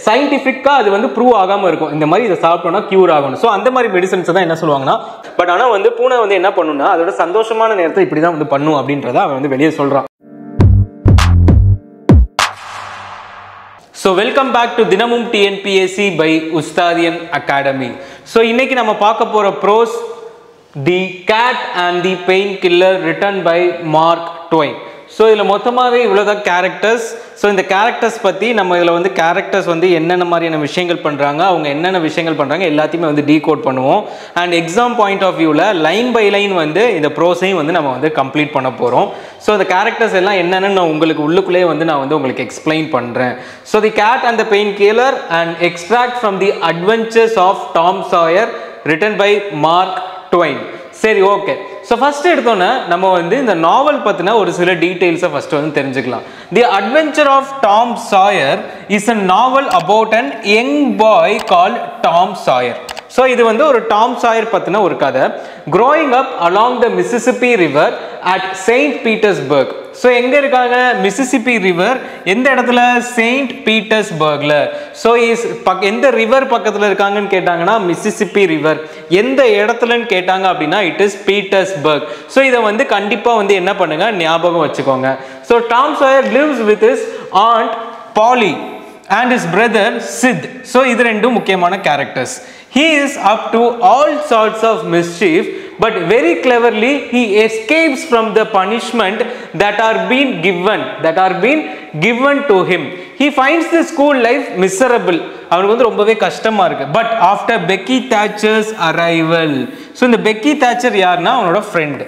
சயின்டிஃபிக்காக அது வந்து ப்ரூவ் ஆகாமல் இருக்கும் இந்த மாதிரி இதை சாப்பிட்டோம்னா க்யூர் ஆகணும் ஸோ அந்த மாதிரி மெடிசன்ஸ் தான் என்ன சொல்லுவாங்கன்னா பட் ஆனால் வந்து பூனை வந்து என்ன பண்ணுன்னா அதோட சந்தோஷமான நேரத்தை இப்படி தான் வந்து பண்ணும் அப்படின்றத அவன் வந்து வெளியே சொல்கிறான் ஸோ வெல்கம் பேக் டு தினமும் TNPSC by Ustadian academy so இன்னைக்கு நம்ம பார்க்க போகிற prose the cat and the painkiller written by Mark Twain so இதில் மொத்தமாகவே இவ்வளோதான் கேரக்டர்ஸ் ஸோ இந்த கேரக்டர்ஸ் பற்றி நம்ம இதில் வந்து கேரக்டர்ஸ் வந்து என்னென்ன மாதிரியான விஷயங்கள் பண்ணுறாங்க அவங்க என்னென்ன விஷயங்கள் பண்ணுறாங்க எல்லாத்தையுமே வந்து டீகோட் பண்ணுவோம் அண்ட் எக்ஸாம் பாயிண்ட் ஆஃப் வியூவில் லைன் பை லைன் வந்து இந்த ப்ரோஸையும் வந்து நம்ம வந்து கம்ப்ளீட் பண்ண போகிறோம் ஸோ இந்த கேரக்டர்ஸ் எல்லாம் என்னென்னு நான் உங்களுக்கு உள்ளுக்குள்ளேயே வந்து நான் வந்து உங்களுக்கு எக்ஸ்பிளைன் பண்ணுறேன் so the cat and the pain painkiller and extract from the adventures of Tom Sawyer written by Mark Twain சரி ஓகே ஸோ ஃபர்ஸ்ட் எடுத்தோன்னே நம்ம வந்து இந்த நாவல் பற்றின ஒரு சில டீட்டெயில்ஸை ஃபர்ஸ்ட் வந்து தெரிஞ்சுக்கலாம் the adventure of Tom Sawyer is a novel about an young boy call Tom Sawyer so இது வந்து ஒரு டாம் சாயர் பற்றின ஒரு கதை growing up along the Mississippi river at Saint Petersburg so எங்கே இருக்காங்க மிசிசிப்பி ரிவர் எந்த இடத்துல செயின்ட் பீட்டர்ஸ்பர்க்ல ஸோ இஸ் பக் எந்த ரிவர் பக்கத்தில் இருக்காங்கன்னு கேட்டாங்கன்னா மிசிசிப்பி ரிவர் எந்த இடத்துலன்னு கேட்டாங்க அப்படின்னா இட் இஸ் பீட்டர்ஸ்பர்க் ஸோ இதை வந்து கண்டிப்பாக வந்து என்ன பண்ணுங்க ஞாபகம் வச்சுக்கோங்க so Tom Sawyer lives with his aunt Polly and his brother Sid so இது ரெண்டும் முக்கியமான characters he is up to all sorts of mischief but very cleverly he escapes from the punishment that are being given that are being given to him he finds the school life miserable அவனுக்கு வந்து ரொம்பவே கஷ்டமா இருக்கு but after Becky Thatcher's arrival so இந்த Becky Thatcher யாருன்னா அவனோட friend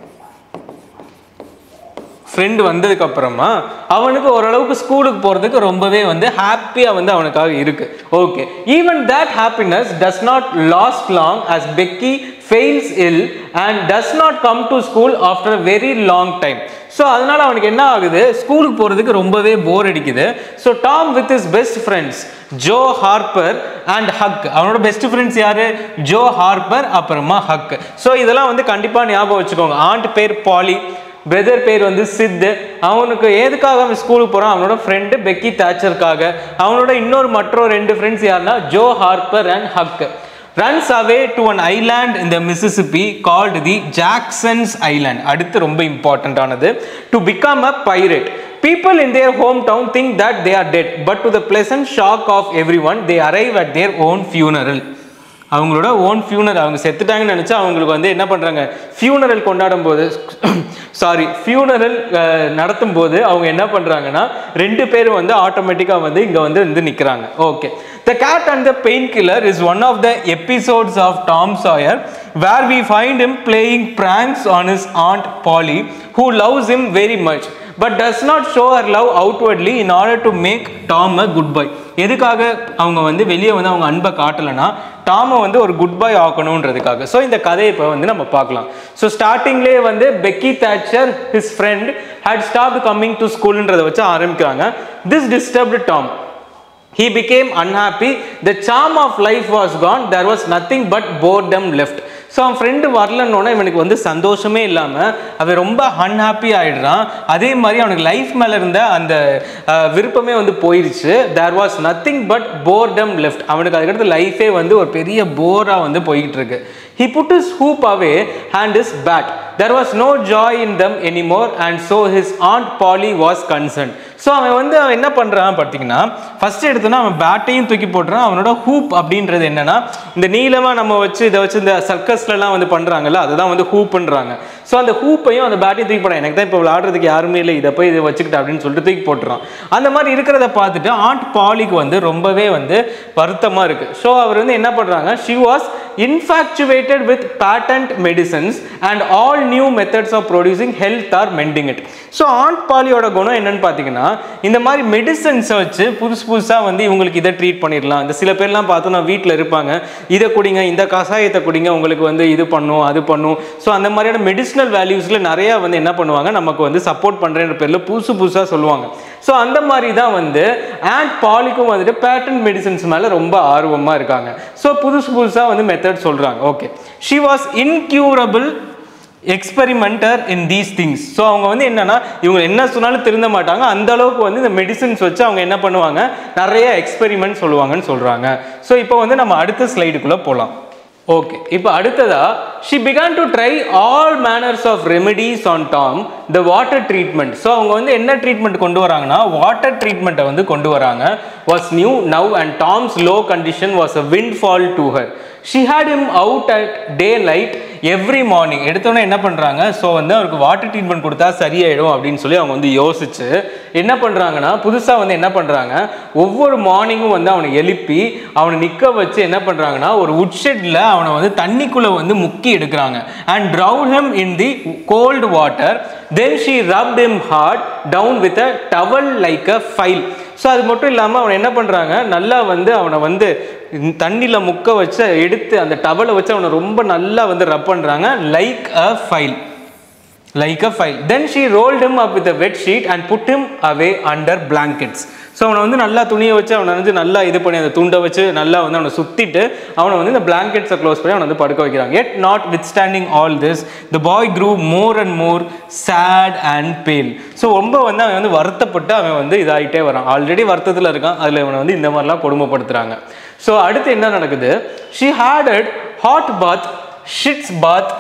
friend வந்ததுக்கு அப்புறமா அவனுக்கு ஓரளவுக்கு ஸ்கூலுக்கு போகிறதுக்கு ரொம்பவே வந்து ஹாப்பியாக வந்து அவனுக்காக இருக்கு okay even that happiness does not last long as Becky fails ill and does not come to school after very long time so அதனால அவனுக்கு என்ன ஆகுது ஸ்கூலுக்கு போகிறதுக்கு ரொம்பவே போர் அடிக்குது so Tom with his best friends Joe Harper and Huck அவனோட best friends யாரு ஜோ ஹார்பர் அப்புறமா ஹக் ஸோ இதெல்லாம் வந்து கண்டிப்பாக ஞாபகம் வச்சுக்கோங்க ஆண்ட் பேர் பாலி பிரதர் பேர் வந்து சித்து அவனுக்கு எதுக்காக அவன் ஸ்கூலுக்கு போகிறான் அவனோட ஃப்ரெண்டு பெக்கி தாச்சருக்காக அவனோட இன்னொரு மற்றொரு ரெண்டு ஃப்ரெண்ட்ஸ் யாருன்னா Joe Harper and Huck runs away to an island இந்த Mississippi called the Jackson's island அடுத்து ரொம்ப இம்பார்ட்டண்ட்டானது to become a pirate people in their home town think that they are dead but to the pleasant shock of everyone they arrive at their own funeral அவங்களோட own funeral அவங்க செத்துட்டாங்கன்னு நினச்சா அவங்களுக்கு வந்து என்ன பண்ணுறாங்க ஃபியூனரல் கொண்டாடும் போது சாரி ஃபியூனரல் நடத்தும் போது அவங்க என்ன பண்ணுறாங்கன்னா ரெண்டு பேரும் வந்து ஆட்டோமேட்டிக்காக வந்து இங்கே வந்து வந்து நிற்கிறாங்க okay the cat and the pain painkiller is one of the episodes of Tom Sawyer where we find him playing pranks on his aunt Polly who loves him very much but does not show her love outwardly in order to make Tom a good boy எதுக்காக அவங்க வந்து வெளியே வந்து அவங்க அன்பை காட்டலைன்னா டாமை வந்து ஒரு good பாய் ஆக்கணுன்றதுக்காக so இந்த கதையை இப்போ வந்து நம்ம பார்க்கலாம் ஸோ ஸ்டார்டிங்லேயே வந்து Becky Thatcher his friend had stop coming to ஸ்கூல்ன்றதை வச்சு ஆரம்பிக்கிறாங்க this disturbed Tom he became unhappy the charm of life was gone there was nothing but boredom left so அவன் ஃப்ரெண்டு வரலன்னொன்னே இவனுக்கு வந்து சந்தோஷமே இல்லாமல் அவன் ரொம்ப அன்ஹாப்பி ஆயிடுறான் அதே மாதிரி அவனுக்கு லைஃப் மேலே இருந்த அந்த விருப்பமே வந்து போயிடுச்சு there was nothing but boredom left அவனுக்கு அதுக்கடுத்து லைஃபே வந்து ஒரு பெரிய போராக வந்து போய்கிட்டு இருக்கு he put his hoop away hand his bat there was no joy in them anymore and so his aunt Polly was concern so அவன் வந்து அவன் என்ன பண்ணுறான் பார்த்தீங்கன்னா ஃபர்ஸ்ட் எடுத்தோன்னா அவன் பேட்டையும் தூக்கி போட்டுறான் அவனோட ஹூப் அப்படின்றது என்னன்னா இந்த நீளமாக நம்ம வச்சு இதை வச்சு இந்த சர்க்கஸ்லலாம் வந்து பண்ணுறாங்கல்ல அதுதான் வந்து ஹூப்புன்றாங்க ஸோ அந்த ஹூப்பையும் அந்த பேட்டையும் தூக்கி போடுறான் எனக்கு தான் இப்போ விளாடுறதுக்கு யாருமே இல்லை இதை போய் இதை வச்சுக்கிட்டு அப்படின்னு சொல்லிட்டு தூக்கி போட்டுறான் அந்த மாதிரி இருக்கிறத பார்த்துட்டு ஆண்ட் பாலிக்கு வந்து ரொம்பவே வந்து வருத்தமாக இருக்குது ஸோ அவர் வந்து என்ன பண்ணுறாங்க she was infatuated with patent medicines and all new methods of producing health or mending it so aunt பாலியோட குணம் என்னன்னு பார்த்தீங்கன்னா இந்த மாதிரி மெடிசன்ஸை வச்சு புதுசு புதுசாக வந்து இவங்களுக்கு இதை ட்ரீட் பண்ணிடலாம் இந்த சில பேர்லாம் பார்த்தோன்னா வீட்டில் இருப்பாங்க இதை குடிங்க இந்த கஷாயத்தை குடிங்க உங்களுக்கு வந்து இது பண்ணும் அது பண்ணும் ஸோ அந்த மாதிரியான மெடிசினல் வேல்யூஸில் நிறையா வந்து என்ன பண்ணுவாங்க நமக்கு வந்து சப்போர்ட் பண்ணுறேன்ற பேரில் புதுசு புதுசாக சொல்லுவாங்க ஸோ அந்த மாதிரி தான் வந்து ஆண்ட் பாலிக்கும் வந்துட்டு பேட்டன் மெடிசன்ஸ் மேலே ரொம்ப ஆர்வமாக இருக்காங்க ஸோ புதுசு புதுசாக வந்து மெத்தட் சொல்கிறாங்க okay she was incurable experimenter in these things so அவங்க வந்து என்னன்னா இவங்க என்ன சொன்னாலும் திருந்த மாட்டாங்க அந்த அளவுக்கு வந்து இந்த மெடிசின்ஸ் வச்சு அவங்க என்ன பண்ணுவாங்க நிறைய எக்ஸ்பெரிமெண்ட் சொல்லுவாங்கன்னு சொல்றாங்க ஸோ இப்போ வந்து நம்ம அடுத்த ஸ்லைடுக்குள்ள போகலாம் ஓகே இப்போ அடுத்ததா she began to try all manners of remedies on Tom the water treatment so அவங்க வந்து என்ன ட்ரீட்மெண்ட் கொண்டு வராங்கன்னா வாட்டர் ட்ரீட்மெண்ட்டை வந்து கொண்டு வராங்க was new now and Tom's low condition was a windfall to her she had him out at daylight every morning எடுத்தோன்னே என்ன பண்ணுறாங்க ஸோ வந்து அவருக்கு வாட்டர் ட்ரீட்மெண்ட் கொடுத்தா சரியாயிடும் அப்படின்னு சொல்லி அவங்க வந்து யோசிச்சு என்ன பண்ணுறாங்கன்னா புதுசாக வந்து என்ன பண்ணுறாங்க ஒவ்வொரு மார்னிங்கும் வந்து அவனை எழுப்பி அவனை நிற்க வச்சு என்ன பண்ணுறாங்கன்னா ஒரு உட்ஷெட்டில் அவனை வந்து தண்ணிக்குள்ளே வந்து முக்கி எடுக்கிறாங்க and drown him in the cold water then she rubbed him hard down with a towel like a file so அது மட்டும் இல்லாமல் அவனை என்ன பண்ணுறாங்க நல்லா வந்து அவனை வந்து தண்ணியில் முக்க வச்சு எடுத்து அந்த டவலை வச்சு அவனை ரொம்ப நல்லா வந்து ரப் பண்ணுறாங்க like a file like a file then she rolled him up with a wet sheet and put him away under blankets so அவனை வந்து நல்லா துணியை வச்சு அவனை வந்து நல்லா இது பண்ணி அந்த துண்டை வச்சு நல்லா வந்து அவனை சுற்றிட்டு அவனை வந்து இந்த பிளாங்கெட்ஸை க்ளோஸ் பண்ணி அவனை வந்து படுக்க வைக்கிறாங்க yet notwithstanding all this the boy grew more and more sad and pale so ரொம்ப வந்து அவன் வந்து வருத்தப்பட்டு அவன் வந்து இதாகிட்டே வரான் ஆல்ரெடி வருத்தத்தில் இருக்கான் அதில் இவனை வந்து இந்த மாதிரிலாம் கொடுமைப்படுத்துகிறாங்க ஸோ அடுத்து என்ன நடக்குது she added hot bath sitz bath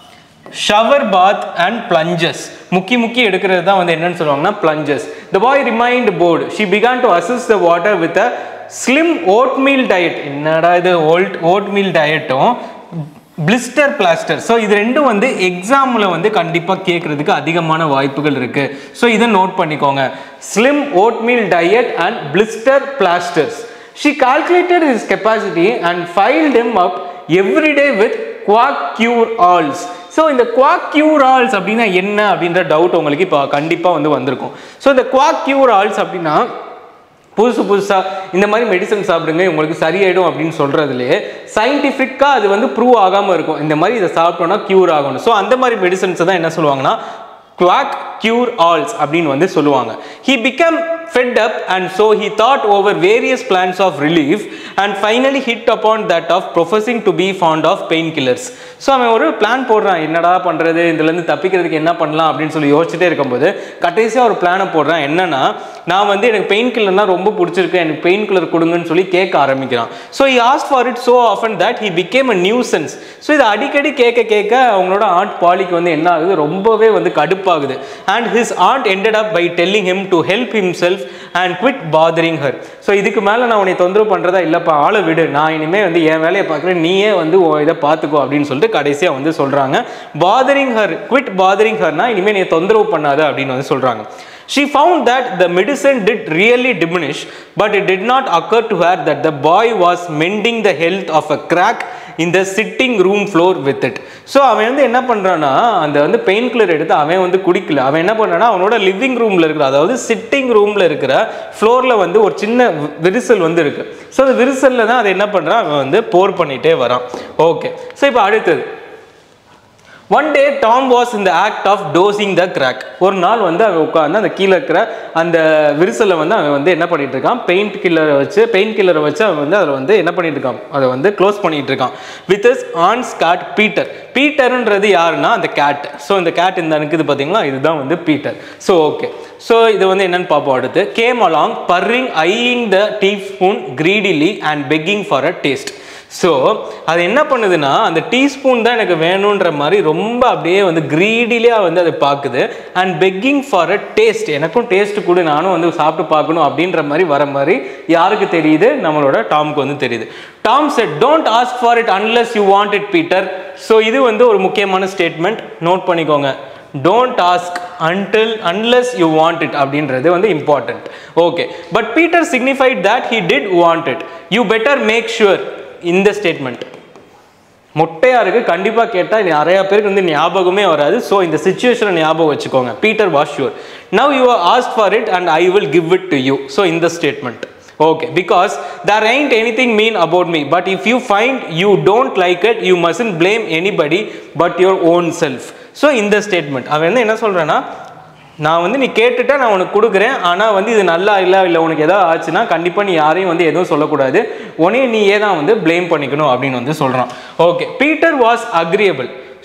shower bath and plunges முக்கி முக்கி எடுக்கிறது தான் வந்து என்னன்னு சொல்லுவாங்கன்னா plunges the boy remained bored she began to assist the water with a slim oatmeal diet என்னடா இது ஓல்ட் ஓட்மீல் டயட்டும் பிளிஸ்டர் பிளாஸ்டர் ஸோ இது ரெண்டும் வந்து எக்ஸாமில் வந்து கண்டிப்பாக கேட்குறதுக்கு அதிகமான வாய்ப்புகள் இருக்குது ஸோ இதை நோட் பண்ணிக்கோங்க slim oatmeal diet and blister plasters she calculated his capacity and filled him up everyday with quack cure alls so இந்த குவாக் கியூர் ஆல்ஸ் அப்படின்னா என்ன அப்படின்ற டவுட் உங்களுக்கு இப்போ கண்டிப்பாக வந்து வந்திருக்கும் ஸோ இந்த குவாக் கியூர் ஆல்ஸ் அப்படின்னா புதுசு புதுசாக இந்த மாதிரி மெடிசன் சாப்பிடுங்க உங்களுக்கு சரியாயிடும் அப்படின்னு சொல்கிறதுலே சயின்டிஃபிக்காக அது வந்து ப்ரூவ் ஆகாமல் இருக்கும் இந்த மாதிரி இதை சாப்பிட்டோன்னா க்யூர் ஆகணும் ஸோ அந்த மாதிரி மெடிசன்ஸை தான் என்ன சொல்லுவாங்கன்னா குவாக் கியூர் ஆல்ஸ் அப்படின்னு வந்து சொல்லுவாங்க he become fed up and so he thought over various plans of relief and finally hit upon that of professing to be fond of pain killers so அவன் ஒரு பிளான் போடுறான் என்னடா பண்ணுறது இதுலேருந்து தப்பிக்கிறதுக்கு என்ன பண்ணலாம் அப்படின்னு சொல்லி யோசிச்சுட்டே இருக்கும்போது கடைசியாக ஒரு பிளானை போடுறான் என்னன்னா நான் வந்து எனக்கு பெயின் கில்லர்னா ரொம்ப பிடிச்சிருக்கு எனக்கு பெயின் கில்லர் கொடுங்கன்னு சொல்லி கேட்க ஆரம்பிக்கிறான் so he ask for it so often that he became a nuisance so இதை அடிக்கடி கேட்க கேட்க அவங்களோட ஆண்ட் பாலிக்கு வந்து என்ன ஆகுது ரொம்பவே வந்து கடுப்பாகுது and his aunt ended up by telling him to help himself and quit bothering her so இதுக்கு மேலே நான் உன்னை தொந்தரவு பண்ணுறதா இல்லைப்பா ஆளை விடு நான் இனிமேல் வந்து என் வேலையை பார்க்குறேன் நீயே வந்து உன் இதை பார்த்துக்கோ அப்படின்னு சொல்லிட்டு கடைசியாக வந்து சொல்கிறாங்க பாதரிங் ஹர் குவிட் பாதரிங் ஹர்னா இனிமேல் நீ தொந்தரவு பண்ணாத அப்படின்னு வந்து சொல்கிறாங்க She found that the medicine did really diminish, but it did not occur to her that the boy was mending the health of a crack in the sitting room floor with it. So அவன் வந்து என்ன பண்ணுறான்னா அந்த வந்து pain killer எடுத்து அவன் வந்து குடிக்கல அவன் என்ன பண்ணுறான்னா அவனோட லிவிங் ரூமில் இருக்கிற அதாவது சிட்டிங் ரூமில் இருக்கிற ஃப்ளோரில் வந்து ஒரு சின்ன வி- விரிசல் வந்து இருக்கு ஸோ அந்த விரிசலில் தான் அதை என்ன பண்ணுறான் அவன் வந்து போர் பண்ணிகிட்டே வரான் ஓகே ஸோ இப்போ அடுத்தது one day Tom was in the act of dosing the crack ஒரு நாள் வந்து அவன் உட்காந்து அந்த கீழே இருக்கிற அந்த விரிசலை வந்து அவன் வந்து என்ன பண்ணிட்டு இருக்கான் பெயிண்ட் கில்லரை வச்சு பெயிண்ட் கில்லரை வச்சு அவன் வந்து அதில் வந்து என்ன பண்ணிட்டு இருக்கான் அதை வந்து க்ளோஸ் பண்ணிட்டு இருக்கான் with his aunt's cat Peter Peter யாருன்னா அந்த கேட் ஸோ இந்த கேட் இந்த இருக்குது பார்த்தீங்களா இதுதான் வந்து பீட்டர் ஸோ ஓகே ஸோ இது வந்து என்னன்னு பார்ப்போம் அடுத்து came along purring eyeing the teaspoon greedily and begging for a taste so அது என்ன பண்ணுதுன்னா அந்த டீஸ்பூன் தான் எனக்கு வேணுன்ற மாதிரி ரொம்ப அப்படியே வந்து கிரீடிலியாக வந்து அதை பார்க்குது and begging for a taste எனக்கும் டேஸ்ட் கொடு நானும் வந்து சாப்பிட்டு பார்க்கணும் அப்படின்ற மாதிரி வர மாதிரி யாருக்கு தெரியுது நம்மளோட டாம்க்கு வந்து தெரியுது Tom said don't ask for it unless you want it Peter so இது வந்து ஒரு முக்கியமான ஸ்டேட்மெண்ட் நோட் பண்ணிக்கோங்க don't ask until unless you want it அப்படின்றது வந்து important okay but Peter signified that he did want it you better make sure இந்த statement மொட்டையா இருக்கு கண்டிப்பா கேட்டா நிறைய பேருக்கு வந்து ஞாபகமே வராது ஸோ இந்த சுச்சுவேஷனை ஞாபகம் வச்சுக்கோங்க Peter was sure now you ask for it and I will give it to you so இந்த statement okay because there ain't anything mean about me but if you find you don't like it you mustn't blame anybody but your own self so இந்த statement அவன் வந்து என்ன சொல்றான்னா நான் வந்து நீ கேட்டுட்டா நான் உனக்கு கொடுக்குறேன் ஆனால் வந்து இது நல்லா இல்லை இல்லை உனக்கு ஏதாவது ஆச்சுன்னா கண்டிப்பாக நீ யாரையும் வந்து எதுவும் சொல்லக்கூடாது உனையே நீயே தான் வந்து ப்ளேம் பண்ணிக்கணும் அப்படின்னு வந்து சொல்கிறான் okay Peter was agreeable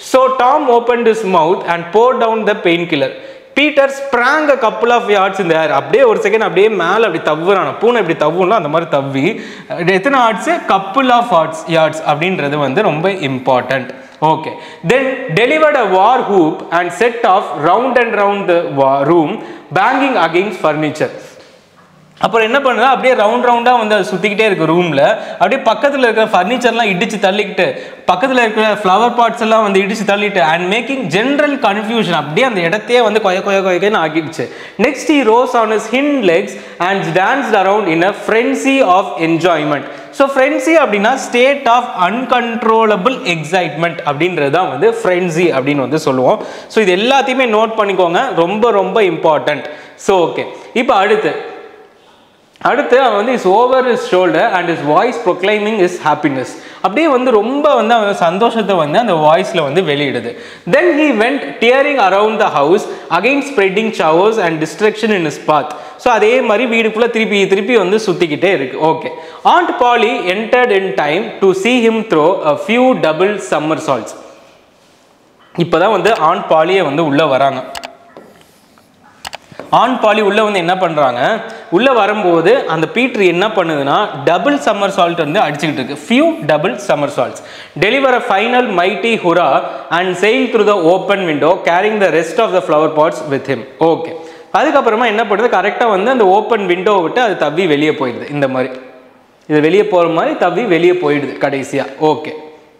so Tom open his mouth and pour down the pain killer Peter sprang a couple of yards in the air அப்படியே ஒரு செகண்ட் அப்படியே மேலே அப்படி தவ்வுறான பூனை இப்படி தவ்வும்ல அந்த மாதிரி தவ்வி இது எத்தனை yards couple of yards yards அப்படின்றது வந்து ரொம்ப important okay then delivered a war whoop and set off round and round the room banging against furniture அப்புறம் என்ன பண்ணுது அப்படியே ரவுண்ட் ரவுண்டாக வந்து அது சுற்றிக்கிட்டே இருக்கு ரூமில் அப்படியே பக்கத்தில் இருக்கிற ஃபர்னிச்சர்லாம் இடிச்சு தள்ளிக்கிட்டு பக்கத்தில் இருக்கிற ஃப்ளவர் பாட்ஸ் எல்லாம் வந்து இடிச்சு தள்ளிட்டு அண்ட் மேக்கிங் ஜென்ரல் கன்ஃபியூஷன் அப்படியே அந்த இடத்தையே வந்து கொய கொய கொயன்னு ஆக்கிடுச்சு next he rose on his hind legs and danced around in a frenzy of enjoyment so frenzy அப்படின்னா ஸ்டேட் ஆஃப் அன்கன்ட்ரோலபிள் எக்ஸைட்மெண்ட் அப்படின்றது தான் வந்து ஃப்ரென்சி அப்படின்னு வந்து சொல்லுவோம் ஸோ இது எல்லாத்தையுமே நோட் பண்ணிக்கோங்க ரொம்ப ரொம்ப இம்பார்ட்டண்ட் ஸோ ஓகே இப்போ அடுத்து அடுத்து அவன் வந்து his over his shoulder and his voice proclaiming his happiness அப்படியே வந்து ரொம்ப வந்து அவன் சந்தோஷத்தை வந்து அந்த வாய்ஸில் வந்து வெளியிடுது then he went tearing around the house again spreading showers and destruction in his path so அதே மாதிரி வீடுக்குள்ளே திருப்பி திருப்பி வந்து சுற்றிக்கிட்டே இருக்கு okay aunt Polly entered in time to see him throw a few double somersaults இப்போ தான் வந்து ஆண் பாலியை வந்து உள்ளே வராங்க ஆண் பாலி உள்ள வந்து என்ன பண்றாங்க உள்ள வரும்போது அந்த பீட்ரு என்ன பண்ணுதுன்னா டபுள் சம்மர் சால்ட் வந்து அடிச்சுக்கிட்டு இருக்கு few double somersaults deliver a final mighty hurrah and sail through the open window carrying the rest of the flower pots with him okay அதுக்கப்புறமா என்ன பண்ணுது கரெக்டாக வந்து அந்த ஓப்பன் விண்டோ விட்டு அது தவ்வி வெளியே போயிடுது இந்த மாதிரி இது வெளியே போகிற மாதிரி தவ்வி வெளியே போயிடுது கடைசியாக okay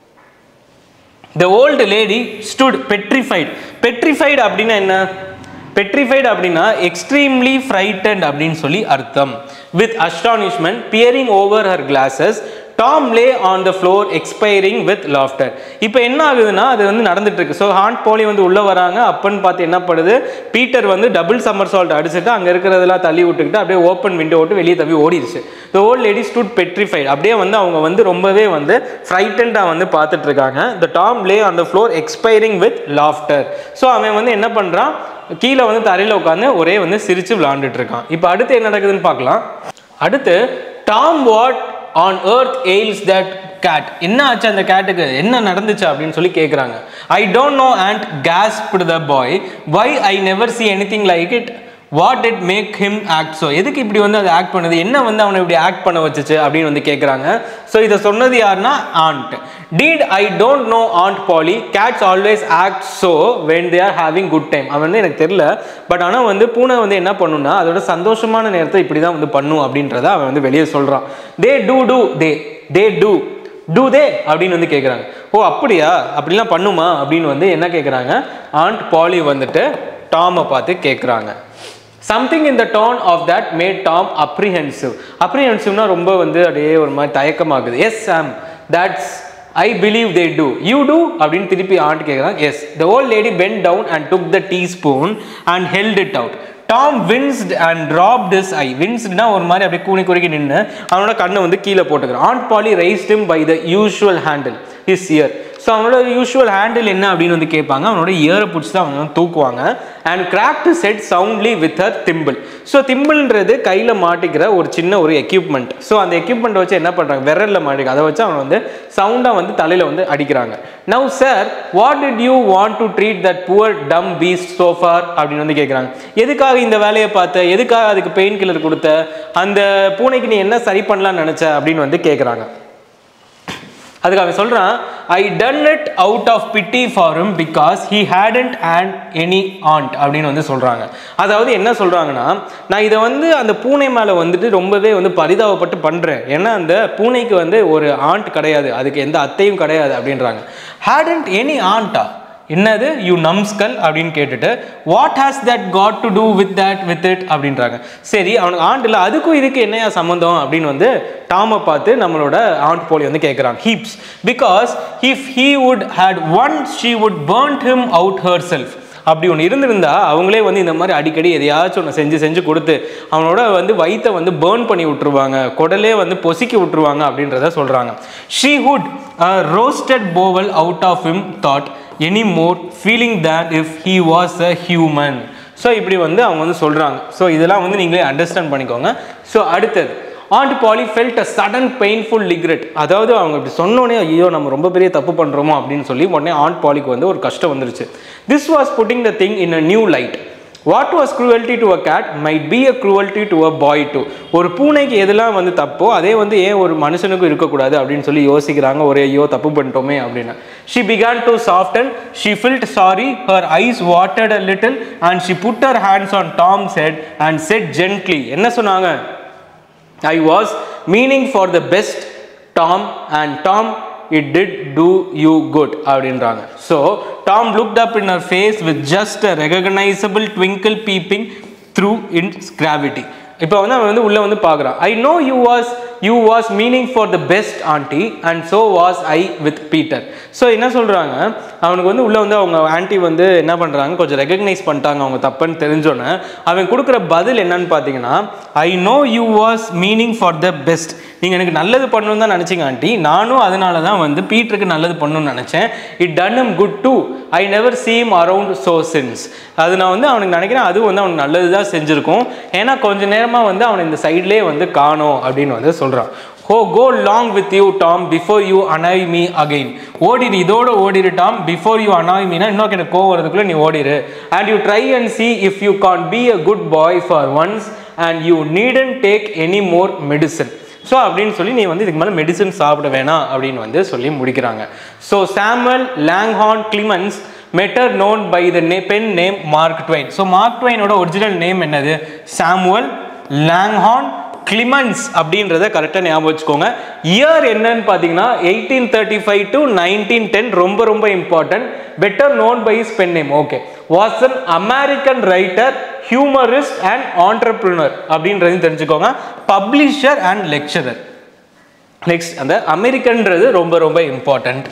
the old lady stood petrified petrified அப்படின்னா என்ன பெட்ரிஃபைடு அப்படின்னா எக்ஸ்ட்ரீம்லி ஃப்ரைட்டன்ட் அப்படின்னு சொல்லி அர்த்தம் with astonishment peering over her glasses Tom lay on the floor expiring with laughter இப்போ என்ன ஆகுதுன்னா அது வந்து நடந்துட்டு இருக்கு ஸோ ஹாண்ட் போலி வந்து உள்ளே வராங்க அப்பன்னு பார்த்து என்ன பண்ணுது பீட்டர் வந்து டபுள் சம்மர் சால்ட் அடிச்சுட்டு அங்கே இருக்கிறதெல்லாம் தள்ளி விட்டுக்கிட்டு அப்படியே ஓப்பன் விண்டோ விட்டு வெளியே தள்ளி ஓடிடுச்சு the old lady stood petrified அப்படியே வந்து அவங்க வந்து ரொம்பவே வந்து ஃப்ரைட்டண்டாக வந்து பார்த்துட்டு இருக்காங்க the Tom lay on the floor expiring with laughter so அவன் வந்து என்ன பண்ணுறான் கீழே வந்து தரையில் உட்காந்து ஒரே வந்து சிரிச்சு விளாண்டுட்டு இருக்கான் இப்போ அடுத்து என்ன நடக்குதுன்னு பார்க்கலாம் அடுத்து Tom what on earth ails that cat என்ன ஆச்சு அந்த கேட்டுக்கு என்ன நடந்துச்சு அப்படின்னு சொல்லி கேட்குறாங்க I don't know and gasped the boy why I never see anything like it what it make him act so எதுக்கு இப்படி வந்து அது ஆக்ட் பண்ணுது என்ன வந்து அவனை இப்படி ஆக்ட் பண்ண வச்சுச்சு அப்படின்னு வந்து கேட்குறாங்க ஸோ இதை சொன்னது யாருன்னா aunt indeed I don't know aunt Polly cats always act so when they are having good time அவன் வந்து எனக்கு தெரியல பட் ஆனால் வந்து பூனை வந்து என்ன பண்ணுன்னா அதோட சந்தோஷமான நேரத்தை இப்படி தான் வந்து பண்ணும் அப்படின்றத அவன் வந்து வெளியே சொல்கிறான் they do do they they do do they அப்படின்னு வந்து கேட்குறாங்க ஓ அப்படியா அப்படிலாம் பண்ணுமா அப்படின்னு வந்து என்ன கேட்குறாங்க ஆண்ட் பாலி வந்துட்டு டாமை பார்த்து கேட்குறாங்க something in the tone of that made Tom apprehensive அப்ரிஹென்சிவ்னா ரொம்ப வந்து அப்படியே ஒரு மாதிரி தயக்கமாகுது yes ma'am that's I believe they do you do அப்படின்னு திருப்பி ஆண்ட் கேட்குறாங்க yes the old lady bent down and took the teaspoon and held it out Tom winced and dropped his eye வின்ஸ்ட்னா ஒரு மாதிரி அப்படியே கூனி குறுக்கி நின்று அவனோட கண்ணை வந்து கீழே போட்டுக்கிறான் aunt Polly raised him by the usual handle his ear so அவனோட யூஷுவல் ஹேண்டில் என்ன அப்படின்னு வந்து கேட்பாங்க அவனோட இயரை பிடிச்சி தான் அவங்க வந்து தூக்குவாங்க and cracked soundly with her thimble so திம்பிள்ன்றது கையில் மாட்டிக்கிற ஒரு சின்ன ஒரு எக்யூப்மெண்ட் ஸோ அந்த எக்யூப்மெண்ட் வச்சு என்ன பண்ணுறாங்க விரலில் மாட்டிக்க அதை வச்சு அவன் வந்து சவுண்டாக வந்து தலையில் வந்து அடிக்கிறாங்க now sir what did you want to treat that poor dumb beast so for அப்படின்னு வந்து கேட்குறாங்க எதுக்காக இந்த வேலையை பார்த்த எதுக்காக அதுக்கு பெயின் கில்லர் கொடுத்த அந்த பூனைக்கு நீ என்ன சரி பண்ணலாம்னு நினச்ச அப்படின்னு வந்து கேட்குறாங்க அதுக்கு அவன் சொல்றான் I done it out of pity for him because he hadn't and any aunt அப்படின்னு வந்து சொல்றாங்க அதாவது என்ன சொல்றாங்கன்னா நான் இதை வந்து அந்த பூனை மேலே வந்துட்டு ரொம்பவே வந்து பரிதாபப்பட்டு பண்றேன் ஏன்னா அந்த பூனைக்கு வந்து ஒரு ஆண்ட் கிடையாது அதுக்கு எந்த அத்தையும் கிடையாது அப்படின்றாங்க ஹேடன்ட் எனி ஆண்டா என்னது யூ நம்ஸ்கல் அப்படின்னு கேட்டுட்டு what has that got to do with that with it அப்படின்றாங்க சரி அவனுக்கு ஆண்ட் இல்லை அதுக்கும் இதுக்கு என்னையா சம்மந்தம் அப்படின்னு வந்து டாமை பார்த்து நம்மளோட ஆண்ட் போலி வந்து கேட்குறாங்க heaps because if he would had one she would burnt him out herself அப்படி ஒன்று இருந்திருந்தா அவங்களே வந்து இந்த மாதிரி அடிக்கடி எதையாச்சும் ஒன்று செஞ்சு செஞ்சு கொடுத்து அவனோட வந்து வயித்தை வந்து பேர்ன் பண்ணி விட்டுருவாங்க குடலே வந்து பொசுக்கி விட்டுருவாங்க அப்படின்றத சொல்கிறாங்க she would roasted bowel out of him thought any more feeling that if he was a human so இப்படி வந்து அவங்க வந்து சொல்கிறாங்க ஸோ இதெல்லாம் வந்து நீங்களே அண்டர்ஸ்டாண்ட் பண்ணிக்கோங்க ஸோ அடுத்தது aunt Polly felt a sudden painful regret அதாவது அவங்க இப்படி சொன்னோடனே ஐயோ நம்ம ரொம்ப பெரிய தப்பு பண்ணுறோமோ அப்படின்னு சொல்லி உடனே ஆண்ட் பாலிக்கு வந்து ஒரு கஷ்டம் வந்துருச்சு this was putting the thing in a new light what was cruelty to a cat might be a cruelty to a boy to ஒரு பூனைக்கு எதெல்லாம் வந்து தப்போ அதே வந்து ஏன் ஒரு மனுஷனுக்கும் இருக்கக்கூடாது அப்படின்னு சொல்லி யோசிக்கிறாங்க ஒரே ஐயோ தப்பு பண்ணிட்டோமே அப்படின்னு she began to soften she felt sorry her eyes watered a little and she put her hands on Tom's head and said gently என்ன சொன்னாங்க I was meaning for the best Tom and Tom it did do you good அப்படின்றாங்க so Tom looked up in her face with just a recognizable twinkle peeping through its gravity இப்போ வந்து அவன் வந்து உள்ளே வந்து பார்க்குறான் I know you was you was meaning for the best aunty and so was I with Peter so என்ன சொல்கிறாங்க அவனுக்கு வந்து உள்ளே வந்து அவங்க ஆன்ட்டி வந்து என்ன பண்ணுறாங்க கொஞ்சம் ரெகக்னைஸ் பண்ணிட்டாங்க அவங்க தப்புன்னு தெரிஞ்சோன்னே அவன் கொடுக்குற பதில் என்னன்னு பார்த்தீங்கன்னா I know you was meaning for the best நீங்கள் எனக்கு நல்லது பண்ணணும்னு தான் நினச்சிங்க ஆண்டி நானும் அதனால தான் வந்து பீட்டருக்கு நல்லது பண்ணணும்னு நினச்சேன் it done him good too I never see him around so since அது நான் வந்து அவனுக்கு நினைக்கிறேன் அது வந்து அவனுக்கு நல்லது தான் செஞ்சுருக்கும் ஏன்னா கொஞ்ச நேரமாக வந்து அவனை இந்த சைட்லேயே வந்து காணோம் அப்படின்னு வந்து சொல்கிறான் oh go long with you Tom before you annoy me again ஓடிடு இதோட ஓடிடு டாம் பிஃபோர் யூ அனாய் மீனா இன்னும் எனக்கு கோவம் வரதுக்குள்ள நீ ஓடிடு and you try and see if you can be a good boy for once and you needn't take any more medicine so அப்படின்னு சொல்லி நீ வந்து இதுக்கு மேலே மெடிசன் சாப்பிட வேணாம் அப்படின்னு வந்து சொல்லி முடிக்கிறாங்க so Samuel Langhorne Clemens better known by the நே pen name Mark Twain so Mark ட்வைனோட ஒரிஜினல் நேம் என்னது சாமுவல் லாங்ஹார்ன் கிளிமன்ஸ் அப்படின்றத கரெக்டாக ஞாபகம் வச்சுக்கோங்க இயர் என்னன்னு பார்த்தீங்கன்னா eighteen thirty five to nineteen ten ரொம்ப ரொம்ப important better known by his pen name okay was an American writer humorist and entrepreneur அப்படின்றதையும் தெரிஞ்சுக்கோங்க பப்ளிஷர் அண்ட் லெக்சரர் நெக்ஸ்ட் அந்த அமெரிக்கன்றது ரொம்ப ரொம்ப important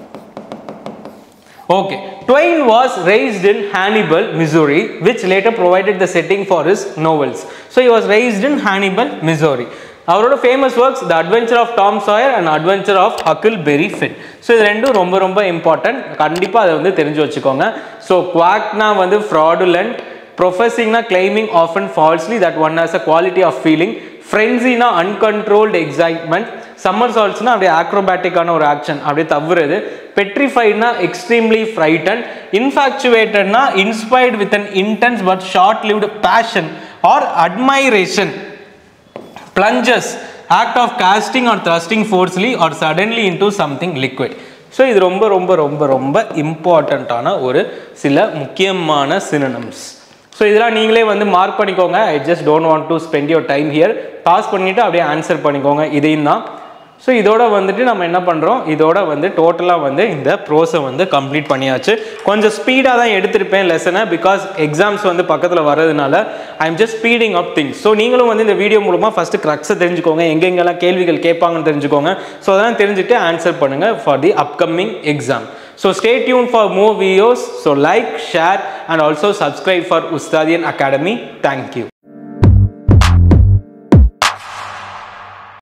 Okay, Twain was raised in Hannibal, Missouri, which later provided the setting for his novels. So he was raised in Hannibal, Missouri. அவரோட famous works the adventure of Tom Sawyer and adventure of Huckleberry Finn so இது ரெண்டும் ரொம்ப ரொம்ப important கண்டிப்பாக அதை வந்து தெரிஞ்சு வச்சுக்கோங்க ஸோ குவாக்னா வந்து ஃப்ராடுலண்ட் ப்ரொஃபஸிங்னா claiming often falsely that one has a quality of feeling ஃப்ரென்சினா அன்கண்ட்ரோல்டு எக்ஸைட்மெண்ட் சம்மர் சால்ஸ்னா அப்படியே ஆக்ரோபேட்டிக்கான ஒரு ஆக்ஷன் அப்படியே தவறுது பெட்ரிஃபைட்னா எக்ஸ்ட்ரீம்லி ஃப்ரைட்டன் இன்ஃபாக்சுவேட்டட்னா inspired with an intense but short lived passion or admiration plunges act of casting or thrusting forcefully or suddenly into something liquid so இது ரொம்ப ரொம்ப ரொம்ப ரொம்ப இம்பார்ட்டண்ட்டான ஒரு சில முக்கியமான சினனம்ஸ் ஸோ இதெல்லாம் நீங்களே வந்து மார்க் பண்ணிக்கோங்க I just don't want to spend your time here pass பண்ணிவிட்டு அப்படியே ஆன்சர் பண்ணிக்கோங்க இதையும் தான் ஸோ இதோட வந்துட்டு நம்ம என்ன பண்ணுறோம் இதோட வந்து டோட்டலாக வந்து இந்த ப்ரோஸை வந்து கம்ப்ளீட் பண்ணியாச்சு கொஞ்சம் ஸ்பீடாக தான் எடுத்திருப்பேன் லெசனை பிகாஸ் எக்ஸாம்ஸ் வந்து பக்கத்தில் வர்றதுனால I am just speeding up things so நீங்களும் வந்து இந்த வீடியோ மூலமாக ஃபஸ்ட்டு க்ரக்ஸை தெரிஞ்சுக்கோங்க எங்கெங்கெல்லாம் கேள்விகள் கேட்பாங்கன்னு தெரிஞ்சுக்கோங்க ஸோ அதெல்லாம் தெரிஞ்சுட்டு ஆன்சர் பண்ணுங்கள் for the upcoming exam so stay tuned for more videos so like share and also subscribe for Ustadian academy thank you